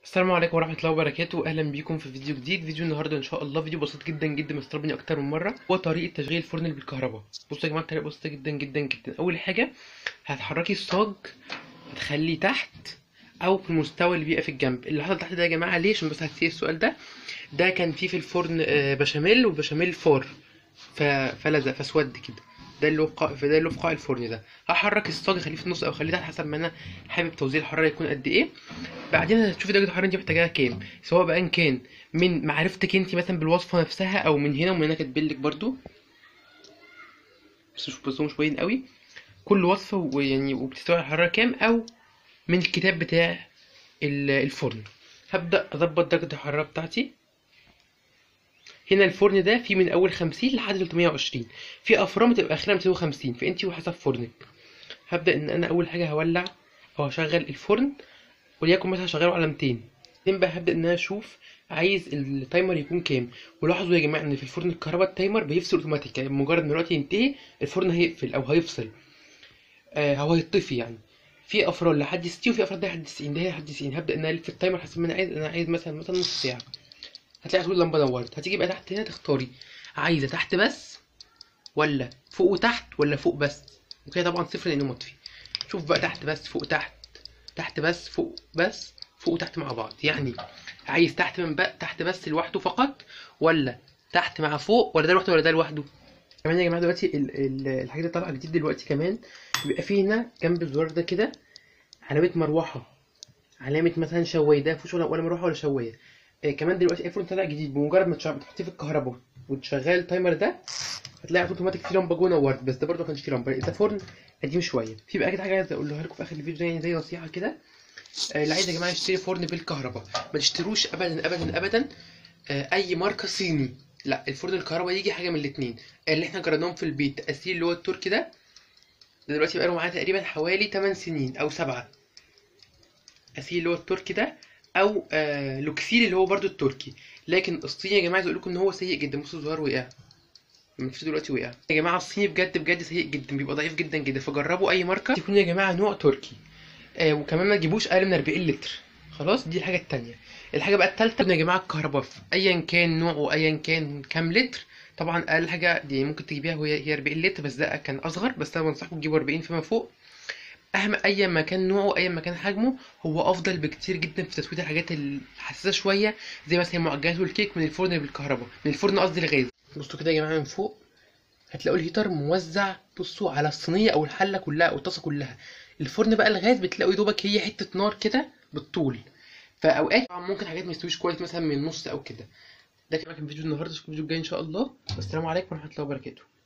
السلام عليكم ورحمة الله وبركاته أهلا بيكم في فيديو جديد فيديو النهاردة إن شاء الله فيديو بسيط جدا جدا مستربني أكتر من مرة هو طريقة تشغيل الفرن اللي بالكهرباء بصوا يا جماعة طريقة بسيطة جدا جدا جدا أول حاجة هتحركي الصاج هتخليه تحت أو في المستوى اللي بيبقى في الجنب اللي حصل تحت ده يا جماعة ليه عشان بس هتسأل السؤال ده ده كان فيه في الفرن آه، بشاميل والبشاميل فار ف... فلزق فاسود كده ده اللي هو في قاع ده اللي هو في قاع الفرن ده هحرك الصاج اخليه في النص او اخليه تحت حسب ما انا حابب توزيع الحراره يكون قد ايه بعدين هتشوفي درجه الحراره انت محتاجاها كام سواء بقى ان كان من معرفتك انت مثلا بالوصفه نفسها او من هنا ومن هنا كاتبلك برضو بس مش بس مش باين قوي كل وصفه ويعني وبتستوعب الحراره كام او من الكتاب بتاع ال- الفرن هبدا اظبط درجه الحراره بتاعتي هنا الفرن ده فيه من اول 50 لحد 320 في افران بتبقى اخرها 250 فانت وحسب فرنك هبدا ان انا اول حاجه هولع او هشغل الفرن وليكن مثلا هشغله على 200 بعدين بقى هبدا ان انا اشوف عايز التايمر يكون كام ولاحظوا يا جماعه ان في الفرن الكهرباء التايمر بيفصل اوتوماتيك يعني مجرد ما الوقت ينتهي الفرن هيقفل او هيفصل آه هو هيطفي يعني في افران لحد 60 وفي افران لحد 90 ده هي لحد 90 هبدا ان انا الف التايمر حسب ما انا عايز انا عايز مثلا مثلا نص ساعه هتلاقي طول اللمبه نورت هتيجي بقى تحت هنا تختاري عايزه تحت بس ولا فوق وتحت ولا فوق بس وكده طبعا صفر لانه مطفي شوف بقى تحت بس فوق تحت تحت بس فوق بس فوق وتحت مع بعض يعني عايز تحت من بقى تحت بس لوحده فقط ولا تحت مع فوق ولا ده لوحده ولا ده لوحده كمان يا جماعه دلوقتي ال- ال- الحاجه اللي طالعه جديد دلوقتي كمان بيبقى فيه هنا جنب الزرار ده كده علامه مروحه علامه مثلا شوايه ده مفيهوش ولا ولا مروحه ولا شوايه آه كمان دلوقتي ايفون طالع جديد بمجرد ما تشغل بتحطيه في الكهرباء وتشغل التايمر ده هتلاقي اوتوماتيك في لمبه جوه نورت بس ده برضه ما كانش فيه لمبه ده فرن قديم شويه في بقى كده حاجه عايز اقولها لكم في اخر الفيديو يعني زي نصيحه كده آه، اللي عايز يا جماعه يشتري فرن بالكهرباء ما تشتروش ابدا ابدا ابدا آه، اي ماركه صيني لا الفرن الكهرباء يجي حاجه من الاثنين اللي احنا جربناهم في البيت تاثير اللي هو التركي ده ده دلوقتي بقاله معانا تقريبا حوالي 8 سنين او 7 اسيل اللي هو التركي ده او آه لوكسيل اللي هو برضو التركي لكن الصيني يا جماعه عايز اقول لكم ان هو سيء جدا بصوا الزهر وقع لما تشوفوا دلوقتي وقع يا جماعه الصيني بجد بجد سيء جدا بيبقى ضعيف جدا جدا فجربوا اي ماركه يكون يا جماعه نوع تركي آه وكمان ما تجيبوش اقل من 40 لتر خلاص دي الحاجه التانية الحاجه بقى التالتة يا جماعه الكهرباء ايا كان نوعه ايا كان كام لتر طبعا اقل حاجه دي ممكن تجيبيها وهي هي 40 لتر بس ده كان اصغر بس انا بنصحكم تجيبوا 40 فيما فوق اهم اي ما كان نوعه اي ما كان حجمه هو افضل بكتير جدا في تسويه الحاجات الحساسه شويه زي مثلا المعجنات والكيك من الفرن بالكهرباء من الفرن قصدي الغاز بصوا كده يا جماعه من فوق هتلاقوا الهيتر موزع بصوا على الصينيه او الحله كلها او الطاسه كلها الفرن بقى الغاز بتلاقوا يا دوبك هي حته نار كده بالطول فاوقات طبعا ممكن حاجات ما يستويش كويس مثلا من النص او كده ده كان فيديو النهارده اشوفكم الفيديو الجاي ان شاء الله والسلام عليكم ورحمه الله وبركاته